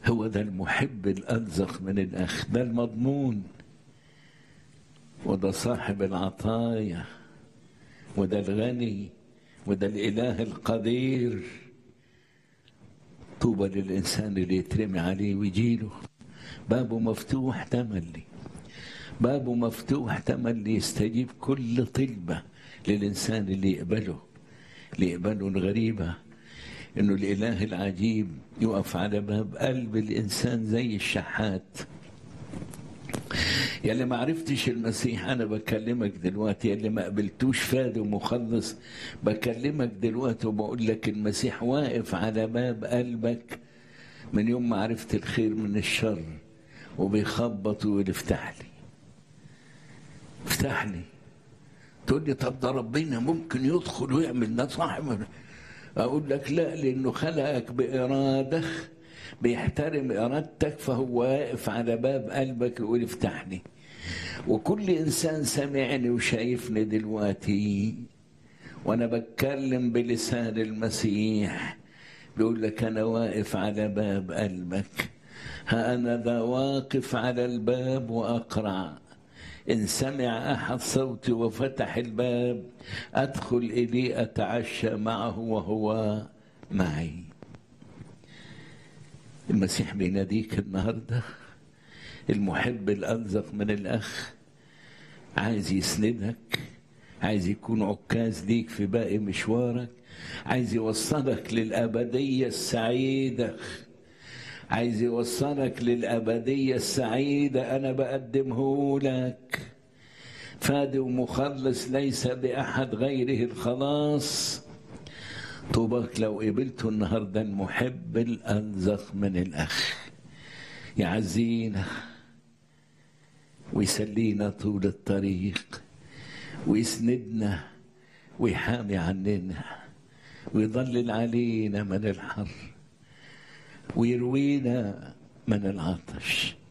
هو ده المحب الألزق من الأخ ده المضمون وده صاحب العطايا وده الغني وده الإله القدير طوبى للإنسان اللي يترمي عليه ويجيله بابه مفتوح تملي بابه مفتوح تملي يستجيب كل طلبة للإنسان اللي يقبله اللي يقبله الغريبة إنه الإله العجيب يقف على باب قلب الإنسان زي الشحات يا اللي ما عرفتش المسيح انا بكلمك دلوقتي يا اللي ما قبلتوش فادي ومخلص بكلمك دلوقتي وبقول لك المسيح واقف على باب قلبك من يوم ما عرفت الخير من الشر وبيخبط ويقول افتح لي افتح لي تقول لي طب ده ربنا ممكن يدخل ويعمل ده صاحب اقول لك لا لانه خلقك باراده بيحترم ارادتك فهو واقف على باب قلبك يقول افتح لي وكل انسان سمعني وشايفني دلوقتي وانا بتكلم بلسان المسيح بيقول لك انا واقف على باب قلبك ها انا ذا واقف على الباب واقرع إن سمع أحد صوتي وفتح الباب أدخل إليه أتعشى معه وهو معي المسيح بيناديك النهاردة المحب الألزق من الأخ عايز يسندك عايز يكون عكاز ليك في باقي مشوارك عايز يوصلك للأبدية السعيدة عايز يوصلك للأبدية السعيدة أنا بقدمه لك فادي ومخلص ليس بأحد غيره الخلاص طوباك لو قبلته النهاردة المحب الألزق من الأخ يعزينا ويسلينا طول الطريق ويسندنا ويحامي عننا ويضلل علينا من الحر ويروينا من العطش